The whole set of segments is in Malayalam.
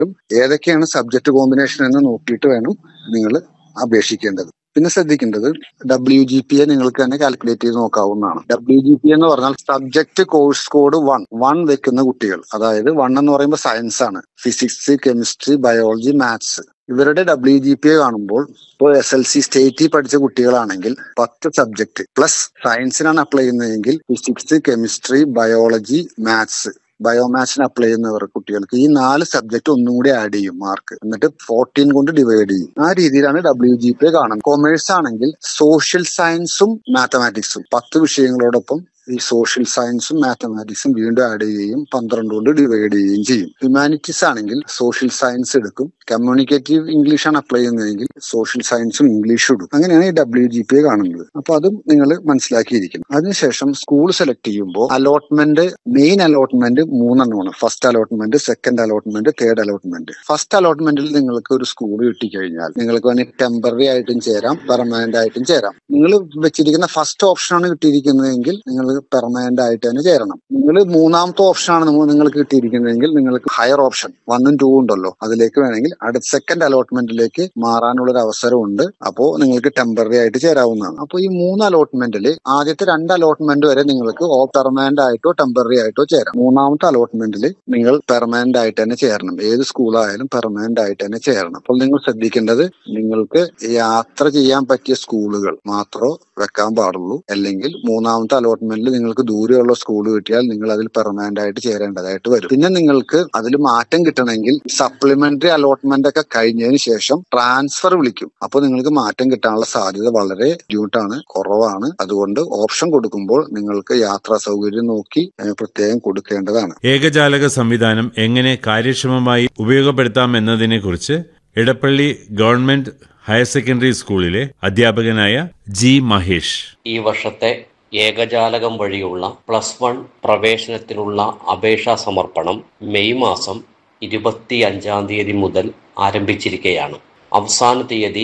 ഏതൊക്കെയാണ് സബ്ജക്ട് കോമ്പിനേഷൻ എന്ന് നോക്കിയിട്ട് വേണം നിങ്ങൾ അപേക്ഷിക്കേണ്ടത് പിന്നെ ശ്രദ്ധിക്കേണ്ടത് ഡബ്ല്യു ജി പി എ നിങ്ങൾക്ക് തന്നെ കാൽക്കുലേറ്റ് ചെയ്ത് നോക്കാവുന്നതാണ് ഡബ്ല്യു ജി പി എന്ന് പറഞ്ഞാൽ subject course code one one വെക്കുന്ന കുട്ടികൾ അതായത് വൺ എന്ന് പറയുമ്പോൾ സയൻസ് ആണ് ഫിസിക്സ് കെമിസ്ട്രി ബയോളജി മാത്സ് ഇവരുടെ ഡബ്ല്യു ജി പി എ കാണുമ്പോൾ ഇപ്പോൾ എസ് എൽ സി സ്റ്റേറ്റിൽ പഠിച്ച കുട്ടികളാണെങ്കിൽ പത്ത് സബ്ജക്ട് പ്ലസ് സയൻസിനാണ് അപ്ലൈ ചെയ്യുന്നതെങ്കിൽ ഫിസിക്സ് കെമിസ്ട്രി ബയോളജി മാത്സ് ബയോമാത്സിന് അപ്ലൈ ചെയ്യുന്നവർ കുട്ടികൾക്ക് ഈ നാല് സബ്ജക്ട് ഒന്നും കൂടി ആഡ് ചെയ്യും മാർക്ക് എന്നിട്ട് ഫോർട്ടീൻ കൊണ്ട് ഡിവൈഡ് ചെയ്യും ആ രീതിയിലാണ് ഡബ്ല്യു ജി പി കാണുന്നത് കൊമേഴ്സ് ആണെങ്കിൽ സോഷ്യൽ സയൻസും മാത്തമാറ്റിക്സും പത്ത് വിഷയങ്ങളോടൊപ്പം ഈ സോഷ്യൽ സയൻസും മാത്തമാറ്റിക്സും വീണ്ടും ആഡ് ചെയ്യുകയും പന്ത്രണ്ട് കൊണ്ട് ഡിവൈഡ് ചെയ്യുകയും ചെയ്യും ഹ്യൂമാനിറ്റീസ് ആണെങ്കിൽ സോഷ്യൽ സയൻസ് എടുക്കും കമ്മ്യൂണിക്കേറ്റീവ് ഇംഗ്ലീഷ് ആണ് അപ്ലൈ ചെയ്യുന്നതെങ്കിൽ സോഷ്യൽ സയൻസും ഇംഗ്ലീഷും എടുക്കും അങ്ങനെയാണ് ഈ ഡബ്ല്യു ജി പി കാണുന്നത് അപ്പൊ അതും നിങ്ങൾ മനസ്സിലാക്കിയിരിക്കണം അതിനുശേഷം സ്കൂൾ സെലക്ട് ചെയ്യുമ്പോൾ അലോട്ട്മെന്റ് മെയിൻ അലോട്ട്മെന്റ് മൂന്നെണ്ണമാണ് first allotment second allotment third allotment first അലോട്ട്മെന്റിൽ നിങ്ങൾക്ക് ഒരു സ്കൂൾ കിട്ടിക്കഴിഞ്ഞാൽ നിങ്ങൾക്ക് വേണമെങ്കിൽ ടെമ്പററി ആയിട്ടും ചേരാം പെർമനന്റ് ആയിട്ടും ചേരാം നിങ്ങൾ വെച്ചിരിക്കുന്ന ഫസ്റ്റ് ഓപ്ഷനാണ് കിട്ടിയിരിക്കുന്നതെങ്കിൽ നിങ്ങൾ പെർമനന്റ് ആയിട്ട് തന്നെ ചേരണം നിങ്ങൾ മൂന്നാമത്തെ ഓപ്ഷനാണ് നമ്മ- നിങ്ങൾക്ക് കിട്ടിയിരിക്കുന്നതെങ്കിൽ നിങ്ങൾക്ക് ഹയർ ഓപ്ഷൻ വണ്ണും ടൂ ഉണ്ടല്ലോ അതിലേക്ക് വേണമെങ്കിൽ അടുത്ത സെക്കൻഡ് അലോട്ട്മെന്റിലേക്ക് മാറാനുള്ള ഒരു അവസരമുണ്ട് അപ്പോ നിങ്ങൾക്ക് ടെമ്പററി ആയിട്ട് ചേരാവുന്നതാണ് അപ്പോൾ ഈ മൂന്ന് അലോട്ട്മെന്റിൽ ആദ്യത്തെ രണ്ട് അലോട്ട്മെന്റ് വരെ നിങ്ങൾക്ക് പെർമനന്റ് ആയിട്ടോ ടെമ്പററി ആയിട്ടോ ചേരാം മൂന്നാമത്തെ അലോട്ട്മെന്റിൽ നിങ്ങൾ പെർമനന്റ് ആയിട്ട് തന്നെ ചേരണം ഏത് സ്കൂളായാലും പെർമനന്റ് ആയിട്ട് തന്നെ ചേരണം അപ്പോൾ നിങ്ങൾ ശ്രദ്ധിക്കേണ്ടത് നിങ്ങൾക്ക് യാത്ര ചെയ്യാൻ പറ്റിയ സ്കൂളുകൾ മാത്രമേ വെക്കാൻ പാടുള്ളൂ അല്ലെങ്കിൽ മൂന്നാമത്തെ അലോട്ട്മെന്റിൽ നിങ്ങൾക്ക് ദൂരെയുള്ള സ്കൂൾ കിട്ടിയാൽ നിങ്ങൾ അതിൽ പെർമനന്റ് ആയിട്ട് ചേരേണ്ടതായിട്ട് വരും പിന്നെ നിങ്ങൾക്ക് അതിൽ മാറ്റം കിട്ടണമെങ്കിൽ സപ്ലിമെന്ററി അലോട്ട്മെന്റ് ഒക്കെ കഴിഞ്ഞതിന് ശേഷം ട്രാൻസ്ഫർ വിളിക്കും അപ്പോൾ നിങ്ങൾക്ക് മാറ്റം കിട്ടാനുള്ള സാധ്യത വളരെ ബുദ്ധിമുട്ടാണ് കുറവാണ് അതുകൊണ്ട് ഓപ്ഷൻ കൊടുക്കുമ്പോൾ നിങ്ങൾക്ക് യാത്രാ സൗകര്യം നോക്കി ഏഹ്, പ്രത്യേകം കൊടുക്കേണ്ടതാണ് ഏകജാലക സംവിധാനം എങ്ങനെ കാര്യക്ഷമമായി ഉപയോഗപ്പെടുത്താം എന്നതിനെക്കുറിച്ച് ഇടപ്പള്ളി ഗവൺമെന്റ് ഹയർ സെക്കൻഡറി സ്കൂളിലെ അധ്യാപകനായ ജി മഹേഷ് ഈ വർഷത്തെ ഏകജാലകം വഴിയുള്ള പ്ലസ് വൺ പ്രവേശനത്തിനുള്ള അപേക്ഷാ സമർപ്പണം മെയ് മാസം ഇരുപത്തി അഞ്ചാം തീയതി മുതൽ ആരംഭിച്ചിരിക്കുകയാണ് അവസാന തീയതി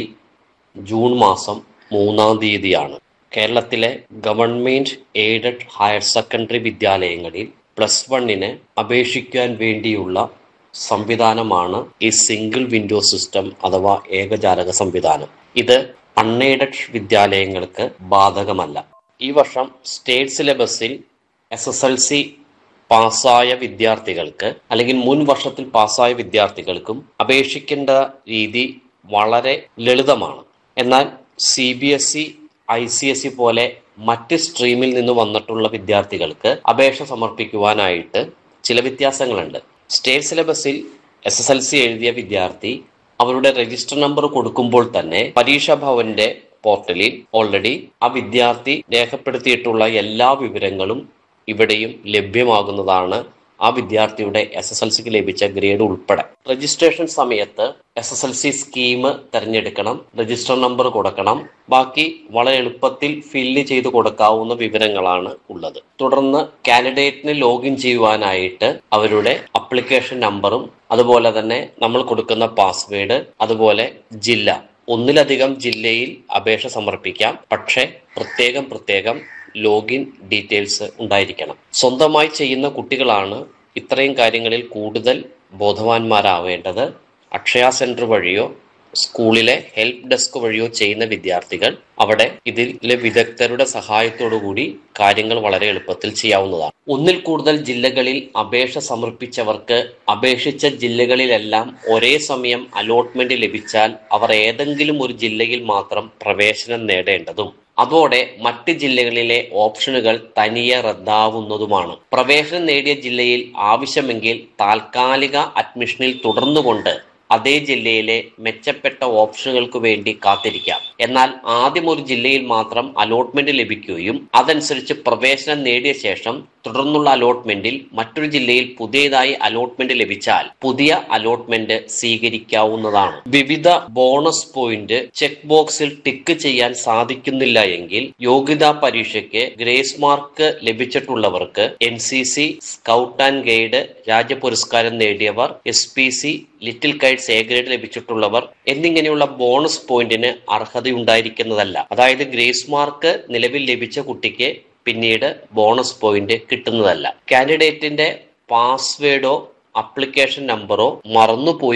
ജൂൺ മാസം മൂന്നാം തീയതിയാണ് കേരളത്തിലെ ഗവൺമെന്റ് എയ്ഡഡ് ഹയർ സെക്കൻഡറി വിദ്യാലയങ്ങളിൽ പ്ലസ് വണ്ണിന് അപേക്ഷിക്കാൻ വേണ്ടിയുള്ള സംവിധാനമാണ് ഈ സിംഗിൾ വിൻഡോ സിസ്റ്റം അഥവാ ഏകജാലക സംവിധാനം ഇത് അൺഎയ്ഡഡ് വിദ്യാലയങ്ങൾക്ക് ബാധകമല്ല ഈ വർഷം സ്റ്റേറ്റ് സിലബസിൽ എസ് എസ് എൽ സി പാസ്സായ വിദ്യാർത്ഥികൾക്ക് അല്ലെങ്കിൽ മുൻ വർഷത്തിൽ പാസ്സായ വിദ്യാർത്ഥികൾക്കും അപേക്ഷിക്കേണ്ട രീതി വളരെ ലളിതമാണ് എന്നാൽ C B S E I C S E പോലെ മറ്റ് സ്ട്രീമിൽ നിന്ന് വന്നിട്ടുള്ള വിദ്യാർത്ഥികൾക്ക് അപേക്ഷ സമർപ്പിക്കുവാനായിട്ട് ചില വ്യത്യാസങ്ങളുണ്ട് സ്റ്റേറ്റ് സിലബസിൽ എസ് എസ് എൽ സി എഴുതിയ വിദ്യാർത്ഥി അവരുടെ രജിസ്റ്റർ നമ്പർ കൊടുക്കുമ്പോൾ തന്നെ പരീക്ഷാ ഭവന്റെ പോർട്ടലിൽ ഓൾറെഡി ആ വിദ്യാർത്ഥി രേഖപ്പെടുത്തിയിട്ടുള്ള എല്ലാ വിവരങ്ങളും ഇവിടെയും ലഭ്യമാകുന്നതാണ് ആ വിദ്യാർത്ഥിയുടെ എസ് എസ് എൽ സിക്ക് ലഭിച്ച ഗ്രേഡ് ഉൾപ്പെടെ രജിസ്ട്രേഷൻ സമയത്ത് S S L C scheme തിരഞ്ഞെടുക്കണം രജിസ്റ്റർ നമ്പർ കൊടുക്കണം ബാക്കി വളരെ എളുപ്പത്തിൽ ഫില്ല് ചെയ്ത് കൊടുക്കാവുന്ന വിവരങ്ങളാണ് ഉള്ളത് തുടർന്ന് കാൻഡിഡേറ്റിന് ലോഗിൻ ചെയ്യുവാനായിട്ട് അവരുടെ അപ്ലിക്കേഷൻ നമ്പറും അതുപോലെ തന്നെ നമ്മൾ കൊടുക്കുന്ന പാസ്വേഡ് അതുപോലെ ജില്ല ഒന്നിലധികം ജില്ലയിൽ അപേക്ഷ സമർപ്പിക്കാം പക്ഷേ പ്രത്യേകം പ്രത്യേകം ലോഗിൻ ഡീറ്റെയിൽസ് ഉണ്ടായിരിക്കണം സ്വന്തമായി ചെയ്യുന്ന കുട്ടികളാണ് ഇത്രയും കാര്യങ്ങളിൽ കൂടുതൽ ബോധവാന്മാരാവേണ്ടത് അക്ഷയ സെന്റർ വഴിയോ സ്കൂളിലെ ഹെൽപ്പ് ഡെസ്ക് വഴിയോ ചെയ്യുന്ന വിദ്യാർത്ഥികൾ അവിടെ ഇതിലെ വിദഗ്ധരുടെ സഹായത്തോടു കൂടി കാര്യങ്ങൾ വളരെ എളുപ്പത്തിൽ ചെയ്യാവുന്നതാണ് ഒന്നിൽ കൂടുതൽ ജില്ലകളിൽ അപേക്ഷ സമർപ്പിച്ചവർക്ക് അപേക്ഷിച്ച ജില്ലകളിലെല്ലാം ഒരേ സമയം അലോട്ട്മെന്റ് ലഭിച്ചാൽ അവർ ഏതെങ്കിലും ഒരു ജില്ലയിൽ മാത്രം പ്രവേശനം നേടേണ്ടതും അതോടെ മറ്റ് ജില്ലകളിലെ ഓപ്ഷനുകൾ തനിയെ റദ്ദാവുന്നതുമാണ് പ്രവേശനം നേടിയ ജില്ലയിൽ ആവശ്യമെങ്കിൽ താൽക്കാലിക അഡ്മിഷനിൽ തുടർന്നുകൊണ്ട് അതേ ജില്ലയിലെ മെച്ചപ്പെട്ട ഓപ്ഷനുകൾക്ക് വേണ്ടി കാത്തിരിക്കാം എന്നാൽ ആദ്യം ഒരു ജില്ലയിൽ മാത്രം അലോട്ട്മെന്റ് ലഭിക്കുകയും അതനുസരിച്ച് പ്രവേശനം നേടിയ ശേഷം തുടർന്നുള്ള അലോട്ട്മെന്റിൽ മറ്റൊരു ജില്ലയിൽ പുതിയതായി അലോട്ട്മെന്റ് ലഭിച്ചാൽ പുതിയ അലോട്ട്മെന്റ് സ്വീകരിക്കാവുന്നതാണ് വിവിധ ബോണസ് പോയിന്റ് ചെക്ക് ബോക്സിൽ ടിക്ക് ചെയ്യാൻ സാധിക്കുന്നില്ല എങ്കിൽ യോഗ്യതാ പരീക്ഷയ്ക്ക് ഗ്രേസ് മാർക്ക് ലഭിച്ചിട്ടുള്ളവർക്ക് N C C scout and guide രാജ്യ പുരസ്കാരം നേടിയവർ S P C little kites A grade ലഭിച്ചിട്ടുള്ളവർ എന്നിങ്ങനെയുള്ള ബോണസ് പോയിന്റിന് അർഹതയുണ്ടായിരിക്കുന്നതല്ല അതായത് ഗ്രേസ് മാർക്ക് നിലവിൽ ലഭിച്ച കുട്ടിക്ക് പിന്നീട് ബോണസ് പോയിന്റ് കിട്ടുന്നതല്ല കാൻഡിഡേറ്റിന്റെ പാസ്വേഡോ അപ്ലിക്കേഷൻ നമ്പറോ മറന്നുപോയി